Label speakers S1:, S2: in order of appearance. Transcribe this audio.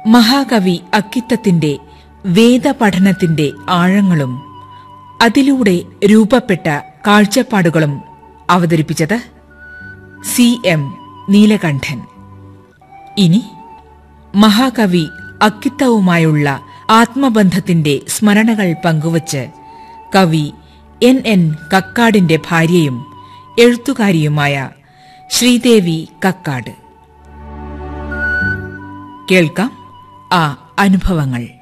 S1: മഹാകവി അക്കിത്തത്തിന്റെ വേദപഠനത്തിന്റെ ആഴങ്ങളും അതിലൂടെ രൂപപ്പെട്ട കാഴ്ചപ്പാടുകളും അവതരിപ്പിച്ചത് സി എം നീലകണ്ഠൻ ഇനി മഹാകവി അക്കിത്തവുമായുള്ള ആത്മബന്ധത്തിന്റെ സ്മരണകൾ പങ്കുവച്ച് കവി എൻ എൻ കക്കാടിന്റെ ഭാര്യയും എഴുത്തുകാരിയുമായ ശ്രീദേവി കക്കാട് കേൾക്കാം ആ അനുഭവങ്ങൾ